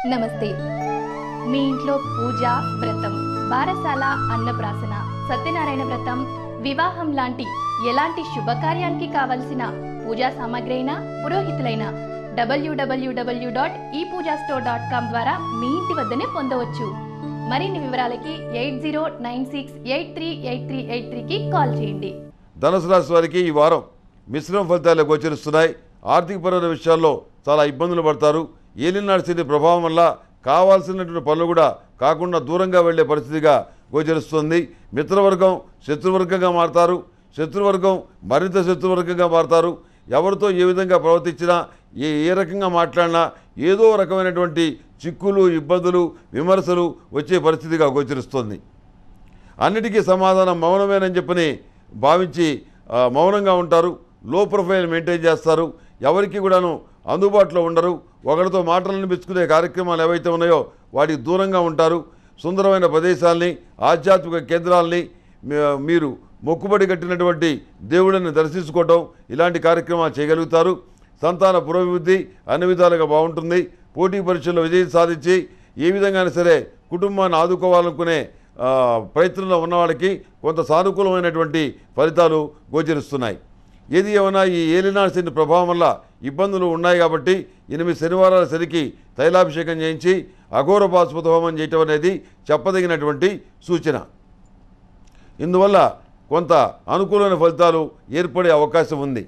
నమస్తే మీ ఇంట్లో పూజ వ్రతం బారసాల అన్నప్రాసన సత్యనారాయణ వ్రతం వివాహం లాంటి ఎలాంటి శుభకార్యానికి కావలసిన పూజా సామాగ్రి అయినా పురోహితులైన డబ్ల్యూడబ్ల్యూడబ్ల్యూ డాట్ ఈ పూజా స్టోర్ డాట్ కామ్ ద్వారా మీ ఇంటి వద్దనే పొందవచ్చు మరిన్ని వివరాలకి eight zero nine six eight three eight three eight త్రీకి కాల్ చేయండి ధనుసు రాశి వారికి ఈ వారం మిశ్రమ ఫలితాలు గోచరిస్తున్నాయి ఆర్థికపరమైన విషయాల్లో చాలా ఇబ్బందులు పడతారు ఏలినాడు శని ప్రభావం వల్ల కావాల్సినటువంటి పనులు కూడా కాకుండా దూరంగా వెళ్ళే పరిస్థితిగా గోచరిస్తుంది మిత్రవర్గం శత్రువర్గంగా మారతారు శత్రువర్గం మరింత శత్రువర్గంగా మారతారు ఎవరితో ఏ విధంగా ప్రవర్తించినా ఏ ఏ రకంగా మాట్లాడినా ఏదో రకమైనటువంటి చిక్కులు ఇబ్బందులు విమర్శలు వచ్చే పరిస్థితిగా గోచరిస్తుంది అన్నిటికీ సమాధానం మౌనమేనని చెప్పని భావించి ఆ, మౌనంగా ఉంటారు లో ప్రొఫైల్ మెయింటైన్ చేస్తారు ఎవరికి కూడాను అందుబాటులో ఉండరు ఒకరితో మాటలను మెచ్చుకునే కార్యక్రమాలు ఏవైతే ఉన్నాయో వాటికి దూరంగా ఉంటారు సుందరమైన ప్రదేశాల్ని ఆధ్యాత్మిక కేంద్రాల్ని మీ- మీరు మొక్కుబడి కట్టినటువంటి దేవుడిని దర్శించుకోవటం ఇలాంటి కార్యక్రమాలు చేయగలుగుతారు సంతాన పురోభివృద్ధి అన్ని విధాలుగా బాగుంటుంది పోటీ పరీక్షల్లో విజయం సాధించి ఏ విధంగానే సరే కుటుంబాన్ని ఆదుకోవాలనుకునే ఆ, ప్రయత్నంలో ఉన్నవాళ్ళకి కొంత సానుకూలమైనటువంటి ఫలితాలు గోచరిస్తున్నాయి ఏది ఏమైనా ఈ ఏలినాడు శని ప్రభావం వల్ల ఇబ్బందులు ఉన్నాయి కాబట్టి ఎనిమిది శనివారాల శనికి తైలాభిషేకం చేయించి అఘోర పాశుపత హోమం చేయటం అనేది చెప్పదగినటువంటి సూచన ఇందువల్ల కొంత అనుకూలమైన ఫలితాలు ఏర్పడే అవకాశం ఉంది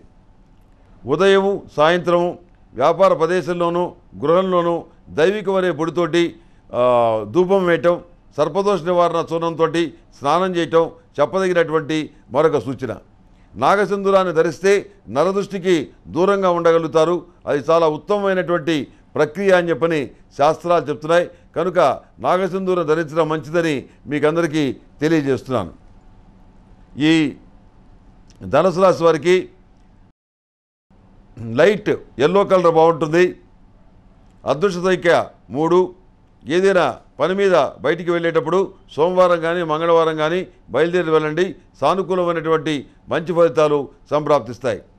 ఉదయము సాయంత్రము వ్యాపార ప్రదేశంలోనూ గృహంలోనూ దైవిక వరే పొడితోటి ఆ, ధూపం వేయటం సర్పదోష నివారణ చూర్ణంతో స్నానం చేయటం చెప్పదగినటువంటి మరొక సూచన నాగసింధురాన్ని ధరిస్తే నరదృష్టికి దూరంగా ఉండగలుగుతారు అది చాలా ఉత్తమమైనటువంటి ప్రక్రియ అని చెప్పని శాస్త్రాలు చెప్తున్నాయి కనుక నాగసింధూరం ధరించడం మంచిదని మీకు అందరికీ తెలియజేస్తున్నాను ఈ ధనుసు రాశి వారికి లైట్ ఎల్లో కలర్ బాగుంటుంది అదృష్ట సంఖ్య మూడు ఏదైనా పని మీద బయటికి వెళ్ళేటప్పుడు సోమవారం కానీ మంగళవారం కానీ బయలుదేరి వెళ్ళండి సానుకూలమైనటువంటి మంచి ఫలితాలు సంప్రాప్తిస్తాయి